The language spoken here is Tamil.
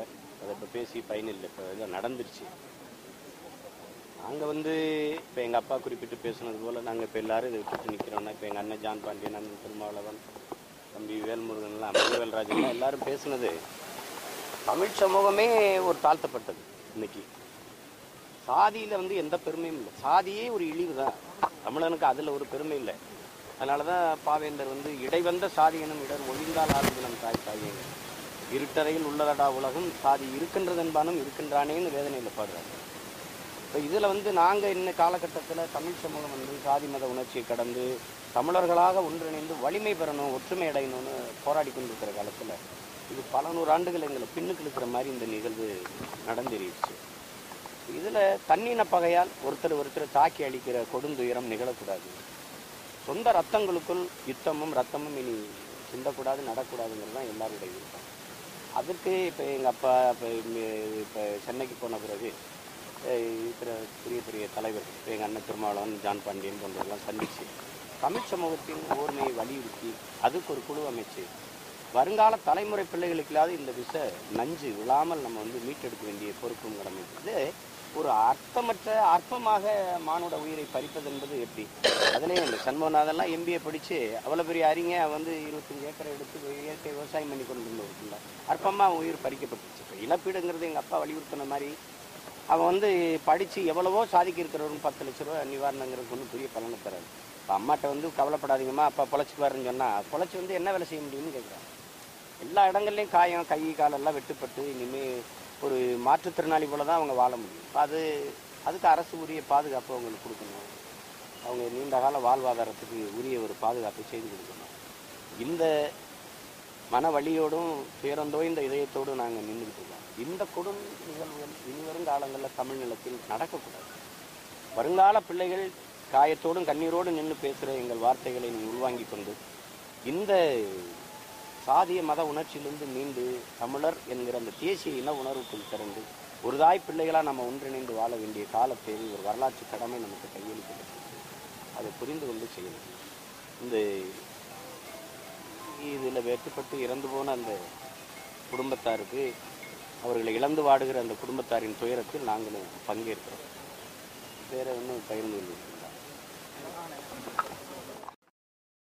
தவிர அதை இப்போ பேசி பயனில்லை இப்போ இது நடந்துருச்சு நாங்கள் வந்து இப்போ எங்கள் அப்பா குறிப்பிட்டு பேசுனது போல் நாங்கள் இப்போ எல்லாரும் இதை விட்டுட்டு நிற்கிறோம்னா இப்போ எங்கள் அண்ணன் ஜான் பாண்டியன் அண்ணன் திருமாவளவன் தம்பி வேல்முருகன்லாம் வேல்ராஜன்லாம் எல்லாரும் பேசுனது தமிழ் சமூகமே ஒரு தாழ்த்தப்பட்டது இன்னைக்கு சாதியில் வந்து எந்த பெருமையும் இல்லை சாதியே ஒரு இழிவு தான் தமிழனுக்கு அதில் ஒரு பெருமை இல்லை அதனால தான் பாவேந்தர் வந்து இடைவந்த சாதி எனும் இடர் ஒழிந்தால் ஆளுது நம் தாய் தாயேங்க இருட்டறையில் உள்ளதடா உலகம் சாதி இருக்கின்றதென்பானும் இருக்கின்றானேன்னு வேதனையில் பாடுறாங்க இப்போ இதில் வந்து நாங்கள் இன்ன காலகட்டத்தில் தமிழ் சமூகம் வந்து சாதி மத உணர்ச்சியை கடந்து தமிழர்களாக ஒன்றிணைந்து வலிமை பெறணும் ஒற்றுமை அடையணும்னு போராடி கொண்டிருக்கிற காலத்தில் இது பல நூறு ஆண்டுகள் எங்களை பின்னுக்கு இழுக்கிற மாதிரி இந்த நிகழ்வு நடந்தேறிடுச்சு இதில் தன்னின பகையால் ஒருத்தர் ஒருத்தர் தாக்கி அழிக்கிற கொடுந்துயரம் நிகழக்கூடாது சொந்த ரத்தங்களுக்குள் யுத்தமும் ரத்தமும் இனி சிந்தக்கூடாது நடக்கூடாதுங்கிறது தான் எல்லாருடைய விருப்பம் அதுக்கு இப்போ எங்கள் அப்பா இப்போ இப்போ சென்னைக்கு போன பிறகு அஹ் இருக்கிற பெரிய பெரிய தலைவர்கள் இப்போ எங்கள் அண்ணன் திருமாவளவன் ஜான் பாண்டியன் போன்றவர்கள்லாம் சந்திச்சு தமிழ் சமூகத்தின் ஓர்மையை வலியுறுத்தி அதுக்கு ஒரு குழு அமைச்சு வருங்கால தலைமுறை பிள்ளைகளுக்கு இந்த விஷ நஞ்சு விழாமல் நம்ம வந்து மீட்டெடுக்க வேண்டிய பொறுப்பும் கடமை இது ஒரு அர்த்தமற்ற அற்பமாக மானுட உயிரை பறிப்பது என்பது எப்படி அதுலேயும் இந்த சண்முகநாதெல்லாம் எம்பிஏ படித்து அவ்வளோ பெரிய அறிஞ வந்து இருபத்தஞ்சு ஏக்கரை எடுத்து இயற்கை விவசாயம் பண்ணி கொண்டு இருந்தவருக்குல்ல அற்பமாக உயிர் பறிக்கப்பட்டுச்சு இப்போ இழப்பீடுங்கிறது எங்கள் அப்பா வலியுறுத்தின மாதிரி அவன் வந்து படித்து எவ்வளவோ சாதிக்க இருக்கிறவரும் பத்து லட்ச ரூபா நிவாரணங்கிறது ஒன்றும் பெரிய பலனை தராது இப்போ அம்மாட்ட வந்து கவலைப்படாதீங்கம்மா அப்பா பொழைச்சிக்குவாருன்னு சொன்னால் பொழைச்சி வந்து என்ன வேலை செய்ய முடியும்னு கேட்குறான் எல்லா இடங்கள்லையும் காயம் கை காலெல்லாம் வெட்டுப்பட்டு இனிமேல் ஒரு மாற்றுத்திறனாளி போல தான் அவங்க வாழ முடியும் இப்ப அது அதுக்கு அரசு உரிய பாதுகாப்பு அவங்களுக்கு கொடுக்கணும் அவங்க நீண்ட கால வாழ்வாதாரத்துக்கு உரிய ஒரு பாதுகாப்பை செய்து கொடுக்கணும் இந்த மன வலியோடும் துயரந்தோய்ந்த இதயத்தோடும் நாங்கள் நின்றுக்கிட்டு இருக்கோம் இந்த கொடும் நிகழ்வுகள் இனிவரும் காலங்களில் தமிழ் நிலத்தில் நடக்கக்கூடாது வருங்கால பிள்ளைகள் காயத்தோடும் கண்ணீரோடும் நின்று பேசுகிற எங்கள் வார்த்தைகளை நீ உள்வாங்கிக் கொண்டு இந்த சாதிய மத உணர்ச்சியிலிருந்து மீண்டு தமிழர் என்கிற அந்த தேசிய இன உணர்வுக்குள் திறந்து ஒரு தாய் பிள்ளைகளாக நம்ம ஒன்றிணைந்து வாழ வேண்டிய காலத்தேவை ஒரு வரலாற்று கடமை நமக்கு கையளிக்கப்பட்டிருக்கு அதை புரிந்து கொண்டு செய்யணும் இந்த இதில் வெட்டுப்பட்டு இறந்து போன அந்த குடும்பத்தாருக்கு அவர்களை இழந்து வாடுகிற அந்த குடும்பத்தாரின் துயரத்தில் நாங்களும் பங்கேற்கிறோம் வேற ஒன்றும் பகிர்ந்து கொள்கிறோம்